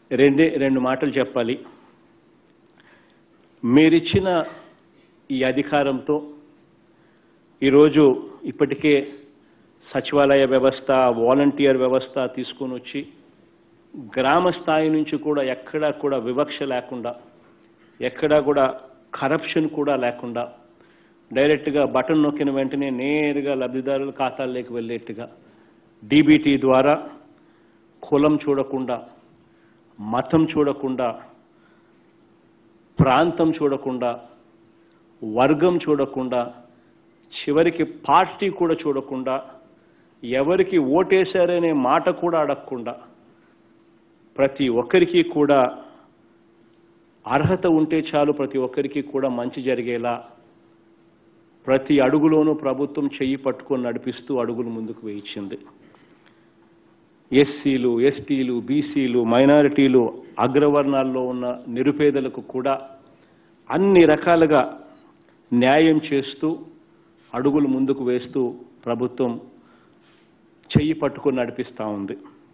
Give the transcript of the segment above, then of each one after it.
రెండే రెండు మాటలు చెప్పాలి మీరిచ్చిన ఈ అధికారంతో ఈరోజు ఇప్పటికే సచివాలయ వ్యవస్థ వాలంటీర్ వ్యవస్థ తీసుకొని వచ్చి గ్రామ స్థాయి నుంచి కూడా ఎక్కడా కూడా వివక్ష లేకుండా ఎక్కడా కూడా కరప్షన్ కూడా లేకుండా డైరెక్ట్గా బటన్ నొక్కిన వెంటనే నేరుగా లబ్ధిదారుల ఖాతాల్లోకి వెళ్ళేట్టుగా డీబీటీ ద్వారా కులం చూడకుండా మతం చూడకుండా ప్రాంతం చూడకుండా వర్గం చూడకుండా చివరికి పార్టీ కూడా చూడకుండా ఎవరికి ఓటేశారనే మాట కూడా అడగకుండా ప్రతి ఒక్కరికి కూడా అర్హత ఉంటే చాలు ప్రతి ఒక్కరికి కూడా మంచి జరిగేలా ప్రతి అడుగులోనూ ప్రభుత్వం చెయ్యి పట్టుకొని నడిపిస్తూ అడుగులు ముందుకు వేయించింది ఎస్సీలు ఎస్టీలు బీసీలు మైనారిటీలు అగ్రవర్ణాల్లో ఉన్న నిరుపేదలకు కూడా అన్ని రకాలుగా న్యాయం చేస్తూ అడుగులు ముందుకు వేస్తూ ప్రభుత్వం చెయ్యి పట్టుకొని నడిపిస్తూ ఉంది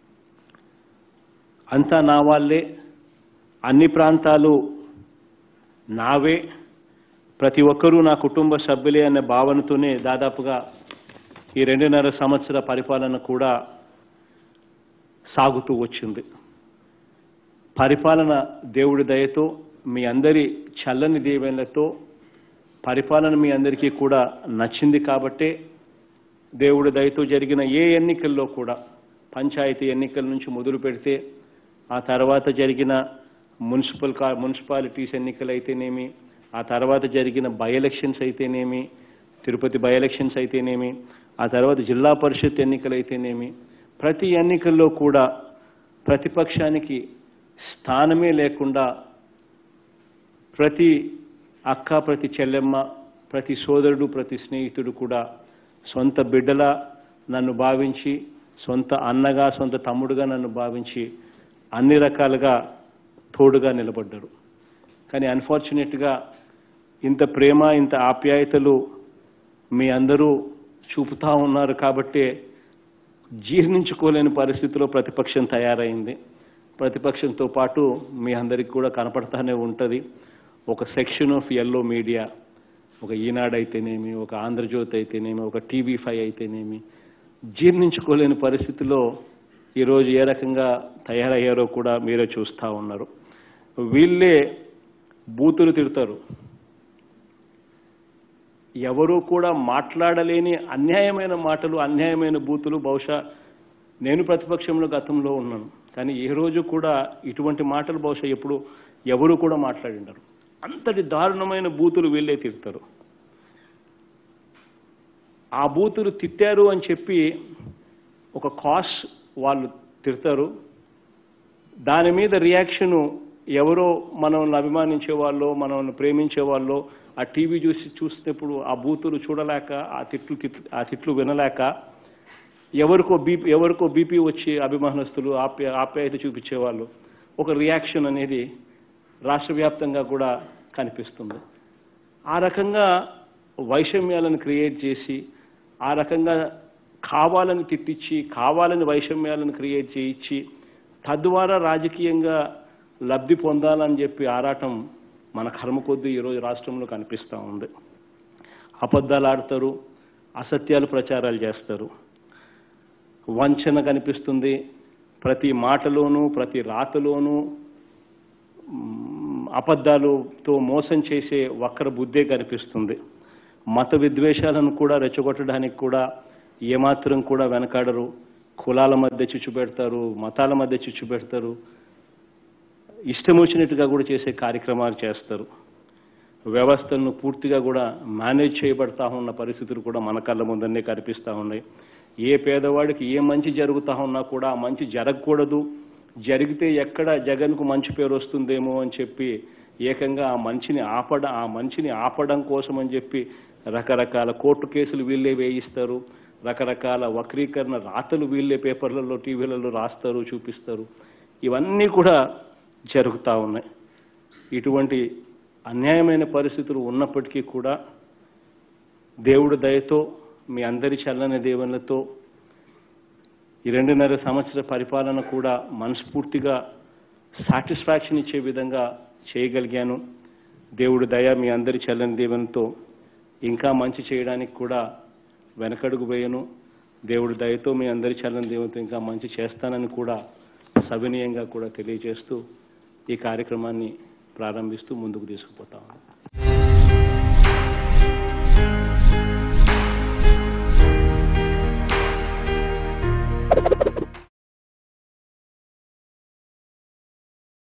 అంతా నా వాళ్ళే అన్ని ప్రాంతాలు నావే ప్రతి ఒక్కరూ నా కుటుంబ సభ్యులే అనే భావనతోనే దాదాపుగా ఈ రెండున్నర సంవత్సర పరిపాలన కూడా సాగుతూ వచ్చింది పరిపాలన దేవుడి దయతో మీ అందరి చల్లని దీవెనలతో పరిపాలన మీ అందరికీ కూడా నచ్చింది కాబట్టే దేవుడి దయతో జరిగిన ఏ ఎన్నికల్లో కూడా పంచాయతీ ఎన్నికల నుంచి మొదలు పెడితే ఆ తర్వాత జరిగిన మున్సిపల్ కా మున్సిపాలిటీస్ ఎన్నికలు అయితేనేమి ఆ తర్వాత జరిగిన బై ఎలక్షన్స్ అయితేనేమి తిరుపతి బై ఎలక్షన్స్ అయితేనేమి ఆ తర్వాత జిల్లా పరిషత్ ఎన్నికలు అయితేనేమి ప్రతి ఎన్నికల్లో కూడా ప్రతిపక్షానికి స్థానమే లేకుండా ప్రతి అక్క ప్రతి చెల్లెమ్మ ప్రతి సోదరుడు ప్రతి స్నేహితుడు కూడా సొంత బిడ్డలా నన్ను భావించి సొంత అన్నగా సొంత తమ్ముడుగా నన్ను భావించి అన్ని రకాలుగా తోడుగా నిలబడ్డారు కానీ అన్ఫార్చునేట్గా ఇంత ప్రేమ ఇంత ఆప్యాయతలు మీ అందరూ చూపుతా ఉన్నారు కాబట్టే జీర్ణించుకోలేని పరిస్థితిలో ప్రతిపక్షం తయారైంది ప్రతిపక్షంతో పాటు మీ అందరికి కూడా కనపడతానే ఉంటుంది ఒక సెక్షన్ ఆఫ్ ఎల్లో మీడియా ఒక ఈనాడు అయితేనేమి ఒక ఆంధ్రజ్యోతి అయితేనేమి ఒక టీవీ ఫైవ్ అయితేనేమి జీర్ణించుకోలేని పరిస్థితిలో ఈరోజు ఏ రకంగా తయారయ్యారో కూడా మీరే చూస్తూ ఉన్నారు వీళ్ళే బూతులు తిడతారు ఎవరూ కూడా మాట్లాడలేని అన్యాయమైన మాటలు అన్యాయమైన బూతులు బహుశా నేను ప్రతిపక్షంలో గతంలో ఉన్నాను కానీ ఏ రోజు కూడా ఇటువంటి మాటలు బహుశా ఎప్పుడు ఎవరు కూడా మాట్లాడిండరు అంతటి దారుణమైన బూతులు వీళ్ళే తిడతారు ఆ బూతులు తిట్టారు అని చెప్పి ఒక కాస్ వాళ్ళు తిడతారు దాని మీద రియాక్షను ఎవరో మనల్ని అభిమానించే వాళ్ళు మనల్ని ప్రేమించే వాళ్ళు ఆ టీవీ చూసి చూసినప్పుడు ఆ బూతులు చూడలేక ఆ తిట్లు తిట్లు ఆ తిట్లు వినలేక ఎవరికో బీపీ ఎవరికో బీపీ వచ్చి అభిమానస్తులు ఆప్య ఆప్యాయత చూపించేవాళ్ళు ఒక రియాక్షన్ అనేది రాష్ట్ర వ్యాప్తంగా కూడా కనిపిస్తుంది ఆ రకంగా వైషమ్యాలను క్రియేట్ చేసి ఆ రకంగా కావాలని తిట్టించి కావాలని వైషమ్యాలను క్రియేట్ చేయించి తద్వారా రాజకీయంగా లబ్ధి పొందాలని చెప్పి ఆరాటం మన కర్మ కొద్దీ ఈరోజు రాష్ట్రంలో కనిపిస్తూ ఉంది అబద్ధాలు ఆడతారు అసత్యాలు ప్రచారాలు చేస్తారు వంచన కనిపిస్తుంది ప్రతి మాటలోనూ ప్రతి రాతలోనూ మ్, అబద్ధాలతో మోసం చేసే వక్ర బుద్ధే కనిపిస్తుంది మత విద్వేషాలను కూడా రెచ్చగొట్టడానికి కూడా ఏమాత్రం కూడా వెనకాడరు కులాల మధ్య చిచ్చు పెడతారు మతాల మధ్య చిచ్చు పెడతారు ఇష్టం వచ్చినట్టుగా కూడా చేసే కార్యక్రమాలు చేస్తారు వ్యవస్థలను పూర్తిగా కూడా మేనేజ్ చేయబడతా ఉన్న పరిస్థితులు కూడా మన కళ్ళ ముందరనే కనిపిస్తూ ఉన్నాయి ఏ పేదవాడికి ఏ మంచి జరుగుతా ఉన్నా కూడా ఆ మంచి జరగకూడదు జరిగితే ఎక్కడ జగన్కు మంచి పేరు వస్తుందేమో అని చెప్పి ఏకంగా ఆ మంచిని ఆపడ ఆ మంచిని ఆపడం కోసం అని చెప్పి రకరకాల కోర్టు కేసులు వీళ్ళే వేయిస్తారు రకరకాల వక్రీకరణ రాతలు వీళ్ళే పేపర్లలో టీవీలలో రాస్తారు చూపిస్తారు ఇవన్నీ కూడా జరుగుతూ ఉన్నాయి ఇటువంటి అన్యాయమైన పరిస్థితులు ఉన్నప్పటికీ కూడా దేవుడి దయతో మీ అందరి చల్లని దేవునితో ఈ రెండున్నర సంవత్సర పరిపాలన కూడా మనస్ఫూర్తిగా సాటిస్ఫాక్షన్ ఇచ్చే విధంగా చేయగలిగాను దేవుడు దయ మీ అందరి చల్లని దీవెనతో ఇంకా మంచి చేయడానికి కూడా వెనకడుగు వేయను దేవుడు దయతో మీ అందరి చల్లని దీవెనతో ఇంకా మంచి చేస్తానని కూడా సవినీయంగా కూడా తెలియజేస్తూ ఈ కార్యక్రమాన్ని ప్రారంభిస్తూ ముందుకు తీసుకుపోతా ఉన్నాను